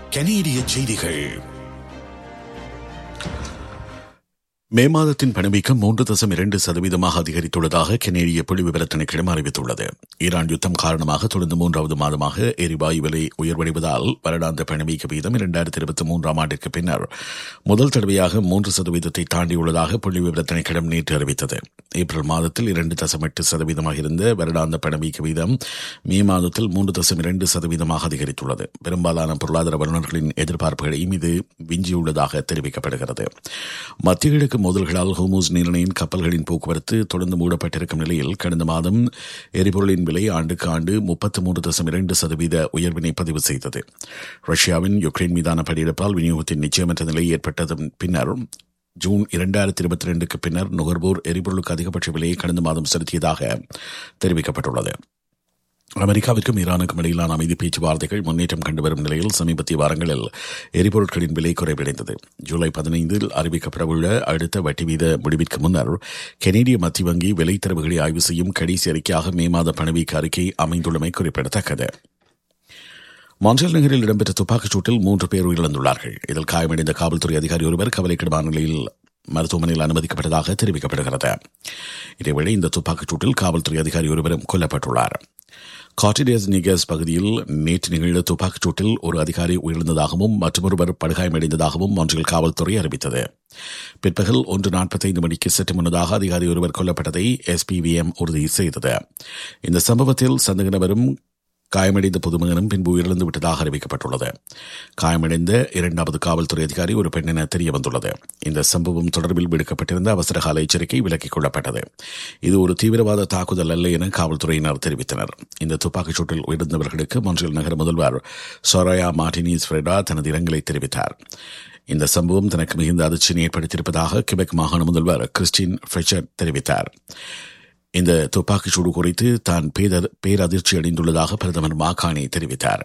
கனேடிய செய்திகள் மே மாதத்தின் பணவீக்கம் மூன்று தசம் இரண்டு சதவீதமாக அதிகரித்துள்ளதாக கனேடிய புள்ளி விவர திணைக்களம் அறிவித்துள்ளது ஈரான் யுத்தம் காரணமாக தொடர்ந்து மூன்றாவது மாதமாக எரிவாயு விலை உயர்வடைவதால் வருடாந்த பணவீக்க வீதம் இரண்டாயிரத்தி இருபத்தி மூன்றாம் ஆண்டிற்கு பின்னர் முதல் தடவையாக மூன்று சதவீதத்தை தாண்டியுள்ளதாக புள்ளி விவர திணைக்களம் நேற்று அறிவித்தது ஏப்ரல் மாதத்தில் இரண்டு தசம் எட்டு சதவீதமாக இருந்த வருடாந்த பணவீக்க வீதம் மே மாதத்தில் மூன்று தசம் இரண்டு சதவீதமாக அதிகரித்துள்ளது பெரும்பாலான பொருளாதார வல்லுநர்களின் எதிர்பார்ப்புகளையும் இது விஞ்சியுள்ளதாக தெரிவிக்கப்படுகிறது மத்திய கிழக்கு மோதல்களால் ஹோமூஸ் நீரிணையின் கப்பல்களின் போக்குவரத்து தொடர்ந்து மூடப்பட்டிருக்கும் நிலையில் கடந்த மாதம் எரிபொருளின் விலை ஆண்டுக்கு ஆண்டு முப்பத்து மூன்று தசம் இரண்டு சதவீத உயர்வினை பதிவு செய்தது ரஷ்யாவின் யுக்ரைன் மீதான படையெடுப்பால் விநியோகத்தின் நிச்சயமற்ற நிலை ஏற்பட்டதன் பின்னர் ஜூன் இரண்டாயிரத்தி இருபத்தி ரெண்டுக்கு பின்னர் நுகர்வோர் எரிபொருளுக்கு அதிகபட்ச விலையை கடந்த மாதம் செலுத்தியதாக தெரிவிக்கப்பட்டுள்ளது அமெரிக்காவிற்கும் ஈரானுக்கும் இடையிலான அமைதி பேச்சுவார்த்தைகள் முன்னேற்றம் கண்டு வரும் நிலையில் சமீபத்திய வாரங்களில் எரிபொருட்களின் விலை குறைவடைந்தது ஜூலை பதினைந்தில் அறிவிக்கப்படவுள்ள அடுத்த வட்டி வீத முடிவிற்கு முன்னர் கெனடிய மத்திய வங்கி விலை தரவுகளை ஆய்வு செய்யும் கடைசி அறிக்கையாக மே மாத பணவீக்க அறிக்கை அமைந்துள்ளமை குறிப்பிடத்தக்கது மான்ட்ரியல் நகரில் இடம்பெற்ற துப்பாக்கிச் சூட்டில் மூன்று பேர் உயிரிழந்துள்ளார்கள் இதில் காயமடைந்த காவல்துறை அதிகாரி ஒருவர் கவலைக்கிடமான நிலையில் மருத்துவமனையில் அனுமதிக்கப்பட்டதாக தெரிவிக்கப்படுகிறது இதேவேளை இந்த துப்பாக்கிச் சூட்டில் காவல்துறை அதிகாரி ஒருவரும் கொல்லப்பட்டுள்ளார் காட்டிடேஸ் நிகஸ் பகுதியில் நேற்று நிகழ்ந்த துப்பாக்கிச் சூட்டில் ஒரு அதிகாரி உயிரிழந்ததாகவும் மற்றொருவர் படுகாயமடைந்ததாகவும் ஒன்றில் காவல்துறை அறிவித்தது பிற்பகல் ஒன்று நாற்பத்தைந்து மணிக்கு சற்று முன்னதாக அதிகாரி ஒருவர் கொல்லப்பட்டதை எஸ்பிவிஎம் உறுதி செய்தது இந்த சம்பவத்தில் சந்தக நபரும் காயமடைந்த பொதுமகனும் பின்பு உயிரிழந்து விட்டதாக அறிவிக்கப்பட்டுள்ளது காயமடைந்த இரண்டாவது காவல்துறை அதிகாரி ஒரு பெண் என தெரிய வந்துள்ளது இந்த சம்பவம் தொடர்பில் விடுக்கப்பட்டிருந்த அவசரகால எச்சரிக்கை விலக்கிக் கொள்ளப்பட்டது இது ஒரு தீவிரவாத தாக்குதல் அல்ல என காவல்துறையினர் தெரிவித்தனர் இந்த துப்பாக்கிச் சூட்டில் உயிரிழந்தவர்களுக்கு மொன்றியல் நகர முதல்வர் சொரயா மார்டினிஸ் ஃபிரெடா தனது இரங்கலை தெரிவித்தார் இந்த சம்பவம் தனக்கு மிகுந்த அதிர்ச்சியை ஏற்படுத்தியிருப்பதாக கிபெக் மாகாண முதல்வர் கிறிஸ்டின் ஃபிரெச்சர் தெரிவித்தார் இந்த துப்பாக்கிச் சூடு குறித்து தான் பேரதிர்ச்சி அடைந்துள்ளதாக பிரதமர் மாகாணி தெரிவித்தார்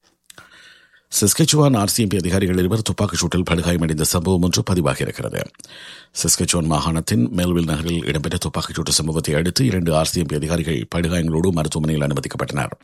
சிஸ்கச்சுவான் ஆர்சிஎம்பி அதிகாரிகள் இருவர் துப்பாக்கிச் சூட்டில் படுகாயமடைந்த சம்பவம் ஒன்று பதிவாகியிருக்கிறது சிஸ்கச்சுவான் மாகாணத்தின் மெல்வில் நகரில் இடம்பெற்ற துப்பாக்கிச் சூட்டு சம்பவத்தை அடுத்து இரண்டு ஆர்சிஎம்பி அதிகாரிகள் படுகாயங்களோடு மருத்துவமனையில் அனுமதிக்கப்பட்டனர்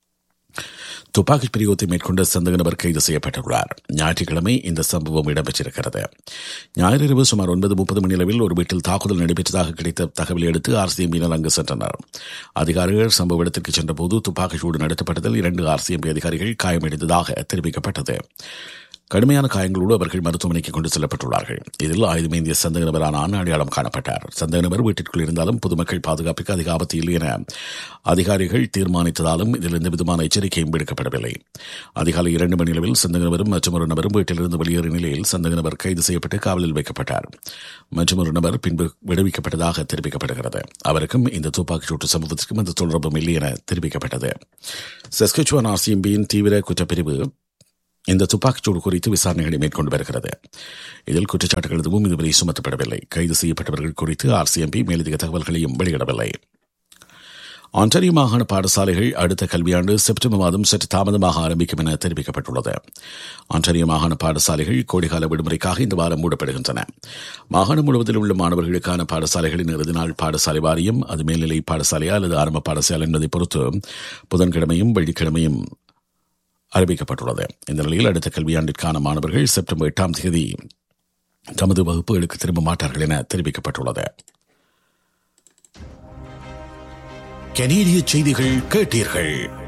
துப்பாக்கிச் பிரயோகத்தை மேற்கொண்ட சந்தக நபர் கைது செய்யப்பட்டுள்ளார் ஞாயிற்றுக்கிழமை இந்த சம்பவம் இடம்பெற்றிருக்கிறது ஞாயிறு இரவு சுமார் ஒன்பது முப்பது மணி அளவில் ஒரு வீட்டில் தாக்குதல் நடைபெற்றதாக கிடைத்த தகவலை அடுத்து ஆர்சிஎம்பியினர் அங்கு சென்றனர் அதிகாரிகள் சம்பவ இடத்திற்கு சென்றபோது துப்பாக்கிச் சூடு நடத்தப்பட்டதில் இரண்டு ஆர்சிஎம்பி அதிகாரிகள் காயமடைந்ததாக தெரிவிக்கப்பட்டது கடுமையான காயங்களோடு அவர்கள் மருத்துவமனைக்கு கொண்டு செல்லப்பட்டுள்ளார்கள் இதில் ஆயுதமேந்திய சந்தக நபரான ஆண் அடையாளம் காணப்பட்டார் சந்தக நபர் வீட்டிற்குள் இருந்தாலும் பொதுமக்கள் பாதுகாப்புக்கு அதிக ஆபத்து இல்லை என அதிகாரிகள் தீர்மானித்ததாலும் இதில் எந்த விதமான எச்சரிக்கையும் விடுக்கப்படவில்லை அதிகாலை இரண்டு மணி அளவில் சந்தக நபரும் மற்றொரு நபரும் வீட்டிலிருந்து வெளியேறிய நிலையில் சந்தக நபர் கைது செய்யப்பட்டு காவலில் வைக்கப்பட்டார் மற்றொரு நபர் பின்பு விடுவிக்கப்பட்டதாக தெரிவிக்கப்படுகிறது அவருக்கும் இந்த துப்பாக்கிச் சூட்டு சம்பவத்திற்கும் எந்த தொடர்பும் இல்லை என தெரிவிக்கப்பட்டது செஸ்கச்சுவான் ஆர்சிஎம்பியின் தீவிர குற்றப்பிரிவு இந்த துப்பாக்கிச்சூடு குறித்து விசாரணைகளை மேற்கொண்டு வருகிறது இதில் குற்றச்சாட்டுகள் எதுவும் இதுவரை சுமத்தப்படவில்லை கைது செய்யப்பட்டவர்கள் குறித்து ஆர்சிஎம்பி மேலதிக தகவல்களையும் வெளியிடவில்லை ஆன்டரியோ மாகாண பாடசாலைகள் அடுத்த கல்வியாண்டு செப்டம்பர் மாதம் சற்று தாமதமாக ஆரம்பிக்கும் என தெரிவிக்கப்பட்டுள்ளது ஆன்டரியோ மாகாண பாடசாலைகள் கோடைகால விடுமுறைக்காக இந்த வாரம் மூடப்படுகின்றன மாகாணம் முழுவதில் உள்ள மாணவர்களுக்கான பாடசாலைகளின் இறுதி நாள் பாடசாலை வாரியம் அது மேல்நிலை பாடசாலையா அல்லது ஆரம்ப பாடசாலை என்பதை பொறுத்து புதன்கிழமையும் வெள்ளிக்கிழமையும் அறிவிக்கப்பட்டுள்ளது இந்த நிலையில் அடுத்த கல்வியாண்டிற்கான மாணவர்கள் செப்டம்பர் எட்டாம் தேதி தமது வகுப்புகளுக்கு திரும்ப மாட்டார்கள் என தெரிவிக்கப்பட்டுள்ளது கனேடிய செய்திகள் கேட்டீர்கள்